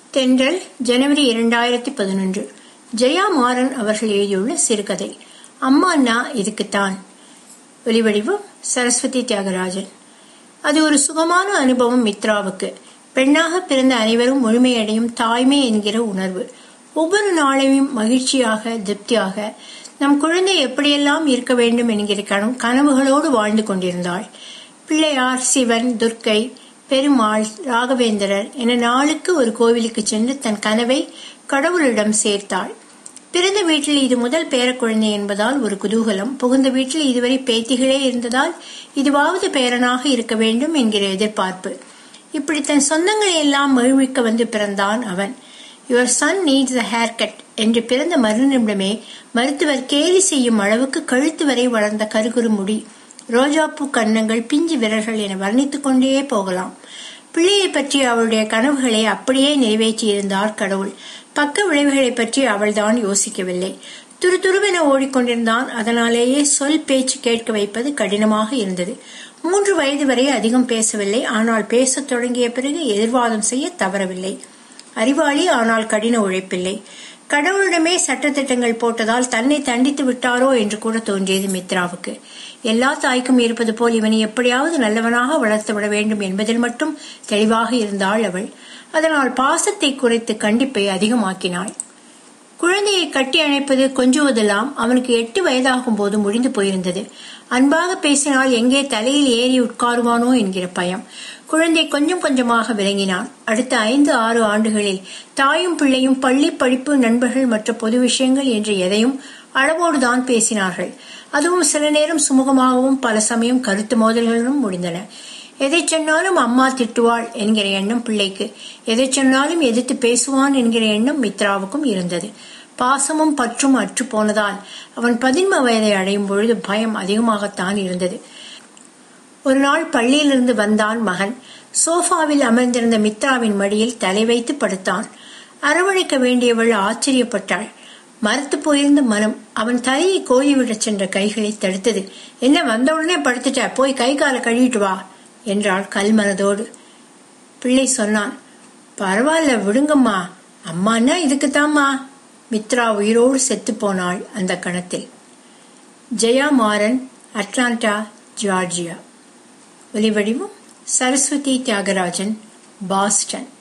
தென்றல் ஜனவரி இரண்டாயிரத்தி பதினொன்று ஜெயா மாறன் அவர்கள் எழுதியுள்ள சிறுகதை அம்மா அண்ணா இதுக்குத்தான் ஒலிவடிவம் சரஸ்வதி தியாகராஜன் அது ஒரு சுகமான அனுபவம் மித்ராவுக்கு பெண்ணாக பிறந்த அனைவரும் முழுமையடையும் தாய்மை என்கிற உணர்வு ஒவ்வொரு நாளையும் மகிழ்ச்சியாக திருப்தியாக நம் குழந்தை எப்படியெல்லாம் இருக்க வேண்டும் என்கிற கனவு கனவுகளோடு வாழ்ந்து கொண்டிருந்தாள் பிள்ளையார் சிவன் துர்க்கை பெருமாள் ராகவேந்திரர் என நாளுக்கு ஒரு கோவிலுக்கு சென்று தன் கனவை கடவுளிடம் சேர்த்தாள் பிறந்த வீட்டில் இது முதல் பேரக்குழந்தை என்பதால் ஒரு குதூகலம் புகுந்த வீட்டில் இதுவரை பேத்திகளே இருந்ததால் இதுவாவது பேரனாக இருக்க வேண்டும் என்கிற எதிர்பார்ப்பு இப்படி தன் சொந்தங்களை எல்லாம் மகிழ்விக்க வந்து பிறந்தான் அவன் your son needs a hair cut என்று பிறந்த மறுநிமிடமே மருத்துவர் கேலி செய்யும் அளவுக்கு கழுத்து வரை வளர்ந்த கருகுரு முடி ரோஜாப்பூ கன்னங்கள் பிஞ்சு விரல்கள் என வர்ணித்துக் கொண்டே போகலாம் பிள்ளையை பற்றி அவளுடைய கனவுகளை அப்படியே நிறைவேற்றியிருந்தார் கடவுள் பக்க விளைவுகளை பற்றி அவள்தான் யோசிக்கவில்லை துருதுருவென ஓடிக்கொண்டிருந்தான் அதனாலேயே சொல் பேச்சு கேட்க வைப்பது கடினமாக இருந்தது மூன்று வயது வரை அதிகம் பேசவில்லை ஆனால் பேசத் தொடங்கிய பிறகு எதிர்வாதம் செய்ய தவறவில்லை அறிவாளி ஆனால் கடின உழைப்பில்லை கடவுளிடமே சட்டத்திட்டங்கள் போட்டதால் தன்னை தண்டித்து விட்டாரோ என்று கூட தோன்றியது மித்ராவுக்கு எல்லா தாய்க்கும் இருப்பது போல் இவனை எப்படியாவது நல்லவனாக வளர்த்து விட வேண்டும் என்பதில் மட்டும் தெளிவாக இருந்தாள் அவள் அதனால் பாசத்தை குறைத்து கண்டிப்பை அதிகமாக்கினாள் குழந்தையை கட்டி அணைப்பது கொஞ்சுவதெல்லாம் அவனுக்கு எட்டு வயதாகும் போது முடிந்து போயிருந்தது அன்பாக பேசினால் எங்கே தலையில் ஏறி உட்காருவானோ என்கிற பயம் குழந்தை கொஞ்சம் கொஞ்சமாக விளங்கினான் அடுத்த ஐந்து ஆறு ஆண்டுகளில் தாயும் பிள்ளையும் பள்ளி படிப்பு நண்பர்கள் மற்ற பொது விஷயங்கள் என்று எதையும் அளவோடுதான் பேசினார்கள் அதுவும் சில நேரம் சுமூகமாகவும் பல சமயம் கருத்து மோதல்களும் முடிந்தன எதை சொன்னாலும் அம்மா திட்டுவாள் என்கிற எண்ணம் பிள்ளைக்கு எதை சொன்னாலும் எதிர்த்து பேசுவான் என்கிற எண்ணம் மித்ராவுக்கும் இருந்தது பாசமும் பற்றும் அற்று போனதால் அவன் பதின்ம வயதை அடையும் பொழுது பயம் அதிகமாகத்தான் இருந்தது ஒரு நாள் பள்ளியிலிருந்து வந்தான் மகன் சோஃபாவில் அமர்ந்திருந்த மித்ராவின் மடியில் தலை வைத்து படுத்தான் அரவணைக்க வேண்டியவள் ஆச்சரியப்பட்டாள் மறுத்து போயிருந்த மனம் அவன் தலையை கோழி விடச் சென்ற கைகளை தடுத்தது என்ன வந்தவுடனே படுத்துட்ட போய் கை காலை கழுவிட்டு வா என்றாள் கல்மனதோடு பிள்ளை சொன்னான் பரவாயில்ல விடுங்கம்மா அம்மான்னா இதுக்குத்தாம்மா மித்ரா உயிரோடு செத்து போனாள் அந்த கணத்தில் ஜெயா மாறன் அட்லாண்டா ஜார்ஜியா ஒலிவடிவம் சரஸ்வதி தியாகராஜன் பாஸ்டன்